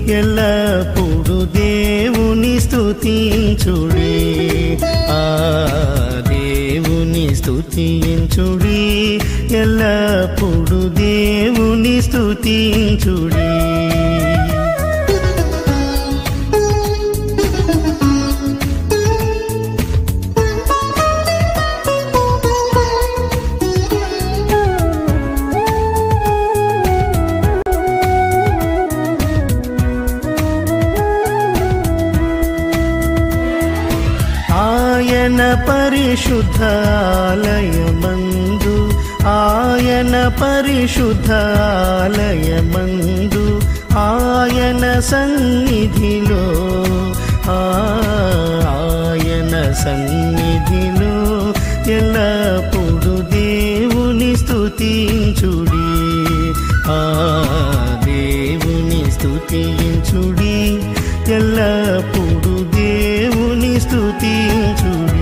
ఎల్లప్పుడు దేవుని స్తుతించుడి ఆ దేవుని స్తుతించుడి ఎల్లప్పుడు దేవుని స్తుతించుడి ఆయన పరిశుద్ధాలయమందు ఆయన పరిశుద్ధాలయమందు ఆయన సన్నిధిలో ఆ, ఆయన సన్నిధిలో ఎల్లప్పుడు దేవుని స్తుతించుడి ఆ దేవుని స్తుతించుడి ఎల్లప్పుడు దేవుని స్తుతించుడి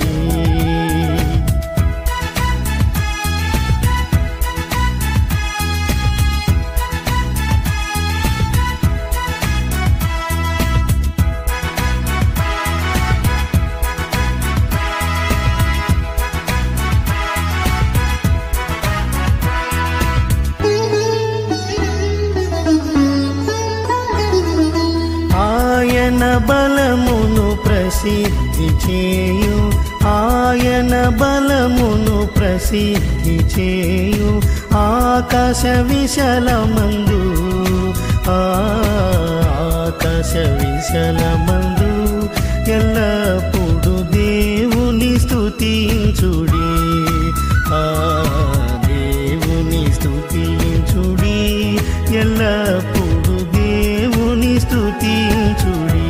ఆయన బలమును ప్రసిద్ధి చేయు ఆయన బలమును ప్రసిద్ధి చేయు ఆకాశ విశలమందు ఆ, ఆకాశ విశలమందు ఎల్లప్పుడు దేవుని స్తుతించుడి ఆ దేవుని స్తుతించుడి ఎల్లప్పుడు దేవుని స్తుతించుడి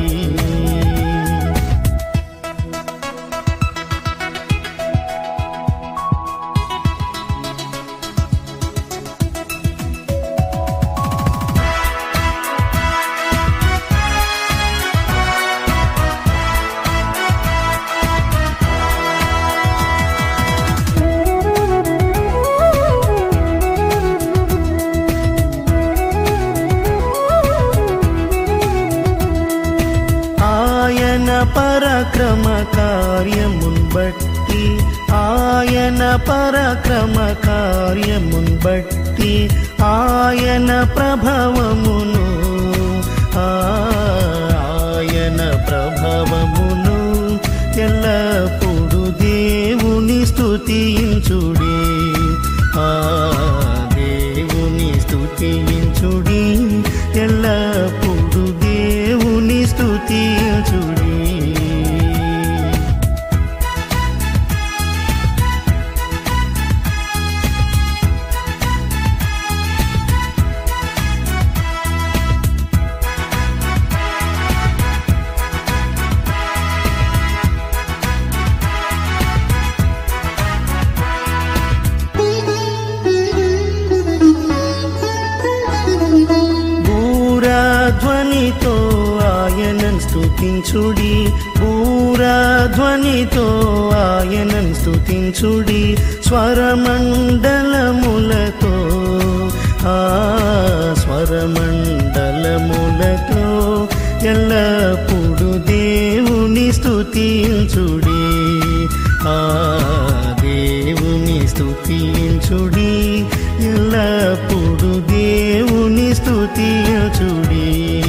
ఆయన పరక్రమ కార్యమున్ బట్టి ఆయన పరక్రమ కార్యమున్ బట్టి ఆయన ప్రభావమును ఆ, ఆయన ప్రభావమును ఎల్లప్పుడు దేవుని స్తుతించుడి ఆ దేవుని స్తుతించుడి ఎల్లప్పుడు దేవుని స్తుతించుడి బూరాధ్వనితో ఆయనను స్తుతించుడి బూరాధ్వనితో ఆయనను స్తుతించుడి స్వరమండలములతో ఆ స్వరమండలములతో ఎల్లప్పుడు దేవుని స్తుతించుడి ఆ దేవుని స్తుతించుడి ఎల్లప్పుడు దేవుని స్తుతించుడి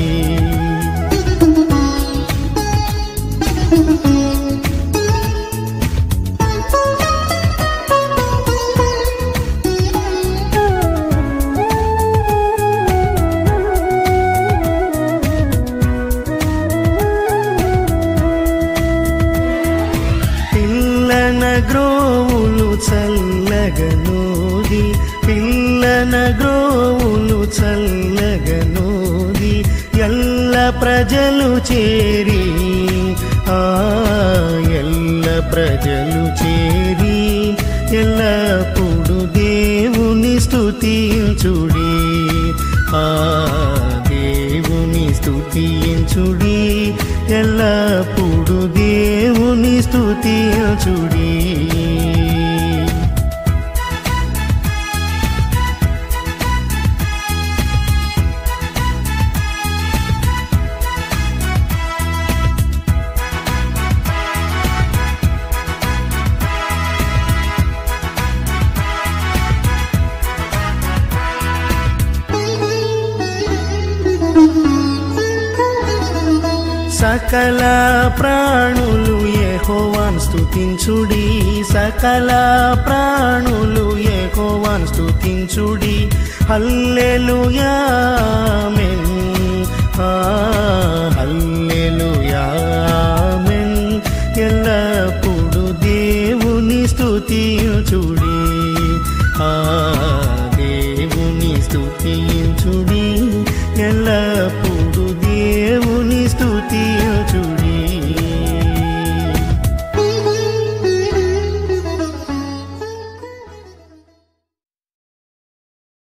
పిల్లన గ్రోవులు చల్లగనోది పిల్లన గ్రోవులు చల్లగనోది ఎల్ల ప్రజలు చేరి ఆ ఎల్ల ప్రజలు చేరి ఎల్లప్పుడు దేవుని స్తుతించుడి ఆ దేవుని స్తుతించుడి ఎల్లప్పుడు దేవుని స్తుతించుడి సకల ప్రాణులు యెహోవాను స్తుతించుడి సకల ప్రాణులు యెహోవాను స్తుతించుడి హల్లెలూయా ఆమేన్ ఆ హల్లెలూయా ఆమేన్ ఎల్లప్పుడు దేవుని స్తుతించుడి ఆ దేవుని స్తుతించుడి ఎల్ల